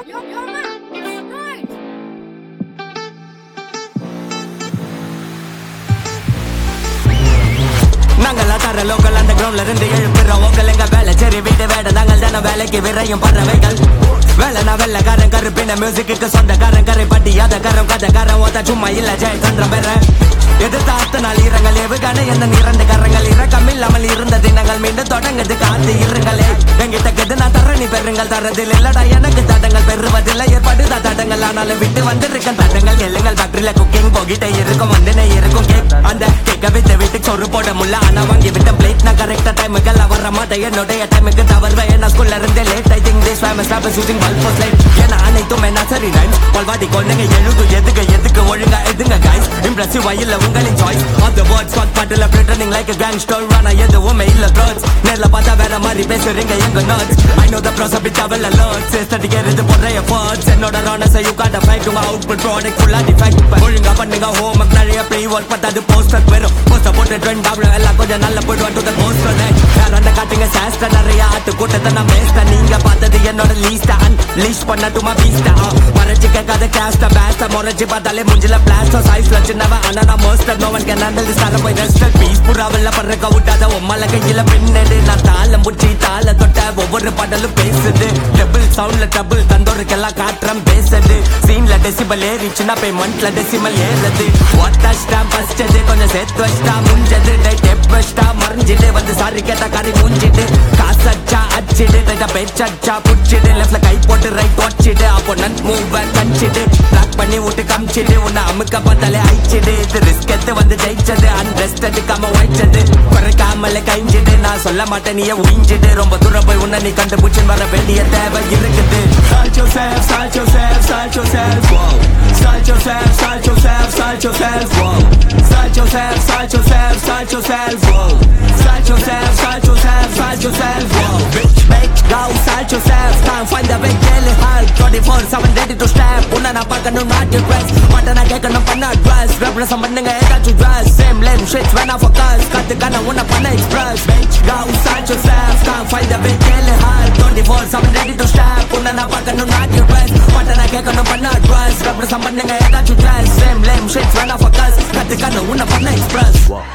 Yo, yo, man, it's nice. நாங்கள் தர local அந்த கிரவுண்ட்ல இருந்து எழுப்புறோம் உங்கள் எங்க வேலை சரி வீட்டு வேட நாங்கள் தானே வேலைக்கு விரையும் பறவைகள் வேலை நான் வெள்ளக்காரன் கருப்பின மியூசிக்கு சொந்தக்காரன் கரை பட்டி அத கரம் கதைக்காரன் ஓத்த சும்மா இல்ல ஜெயச்சந்திரன் பெற எதிர்த்த அத்த நாள் இரங்கள் ஏவுகான என்ன இரண்டு கரங்கள் இறக்கம் இல்லாமல் இருந்த தினங்கள் மீண்டும் தொடங்குது காத்து இருங்களே எங்கிட்ட கெது நான் தர நீ பெறுங்கள் தரதில் இல்லடா எனக்கு தடங்கள் பெறுவதில்லை ஏற்படுதா தடங்கள் ஆனாலும் விட்டு வந்திருக்கேன் தடங்கள் எல்லுங்கள் ஃபேக்டரியில குக்கிங் போகிட்டே இருக்கும் வந்து இருக்கும் கேக் அந்த கேக்க விட்டு வீட்டுக்கு சொரு போட முல்ல ஆனா வாங்கி விட்ட பிளேட் நான் கரெக்டா டைமுக்கு வர மாட்டேன் என்னுடைய டைமுக்கு தவறுவேன் நான் ஸ்கூல்ல இருந்தே late I think this famous stop using bulb for light ஏன்னா அனைத்துமே நான் சரி ரைம்ஸ் பல்வாதி கொள்ளுங்க எழுது எதுக்கு எதுக்கு ஒழுங்கா எதுங்க கைஸ் இம்ப்ரெசிவ் இல்ல உங்களின் choice of the words what பாட்டுல pretending like a gangster ஆனா எதுவுமே இல்ல த்ரோட்ஸ் நேர்ல பார்த்தா வேற மாதிரி பேசுறீங்க எங்க nerds I know the pros bit awful alerts aesthetic எரிது போடுற எஃபர்ட்ஸ் என்னோட ரானஸ் யூ காட் ஃபைட் உங்க அவுட்புட் ப்ராடக்ட் ஃபுல்லா டிஃபெக்ட் ஒழுங்கா பண்ணுங்க ஹோம் ஒர்க் நிறைய ப்ரீ ஒர்க் பத்தாது போஸ்டர் வெறும் போஸ்டர் போட்டு ட்ரெண்ட் ஆகணும் எல்லாம் கொஞ்சம் நல்ல போயிட்டு வந்து போஸ்டர் யார் அந்த காட்டுங்க சாஸ்டர் நிறைய ஆட்டு கூட்டத்தை நான் வேஸ்ட நீங்க பார்த்தது என்னோட லீஸ்ட் அண்ட் லீஸ் பண்ணட்டுமா பீஸ்டா மறைச்சு கேட்காத கேஸ்ட பேஸ்ட முறைச்சு பார்த்தாலே முஞ்சில பிளாஸ்டோ சைஸ்ல சின்னவன் ஆனா நான் monster no one can handle this தர போய் ரெஸ்ட் பீஸ் புறாவல்ல பறக்க விட்டாத உம்மல கையில பின்னடு நான் தாளம் புடிச்சி தாள தொட்ட ஒவ்வொரு பாடலும் பேசுது டபுள் சவுண்ட்ல டபுள் தந்தோருக்கெல்லாம் காட்டுறேன் பேசுது சீன்ல டெசிபல் ஏறிச்சுன்னா பேமெண்ட்ல டெசிமல் ஏறுது ஒட்டஸ்டா பஸ்டது கொஞ்சம் சேர்த்து வச்சிட்டா முஞ்சது டை டெப் வச்சிட்டா மறைஞ்சிட்டு வந்து சாரி கேட்டா கறி மூஞ்சிட்டு காசச்சா அச்சிடு ரைட்டா பேச்சச்சா புடிச்சிடு லெஃப்ட்ல கை போட்டு ரைட் வச்சிடு அப்போ நன் மூவ் கஞ்சிடு பிளாக் பண்ணி விட்டு கமிச்சிடு உன்னை அமுக்க பார்த்தாலே அழிச்சிடு இது ரிஸ்க் எடுத்து வந்து ஜெயிச்சது அன்ரெஸ்ட் எடுக்காம வாய்ச்சது குறைக்காமல கைஞ்சிடு நான் சொல்ல மாட்டேன் நீயே உயிஞ்சிடு ரொம்ப தூரம் போய் உன்னை நீ கண்டுபிடிச்சு வர வேண்டிய தேவை இருக்குது Start yourself, start yourself, start yourself, whoa. Start yourself, start yourself, start yourself, whoa. Start yourself, start yourself, start yourself, whoa. Start yourself, start yourself, start yourself, whoa. Bitch, bitch, go start yourself. Can't find the way, daily hard. 24/7 ready to step. உன்னை நான் பார்க்கணும் not your dress. மட்டும் நான் கேட்கணும் பண்ண dress. Represent பண்ணுங்க ஏதாச்சும் dress. Same lame shit வேணா focus. கத்துக்கான உன்னை பண்ண express. Bitch, go start yourself. Can't find the way, daily hard. 24/7 ready to step. உன்னை நான் பார்க்கணும் not your dress. மட்டும் நான் கேட்கணும் பண்ண dress. Represent பண்ணுங்க ஏதாச்சும் dress. Same lame shit வேணா focus. கத்துக்கான உன்னை பண்ண express.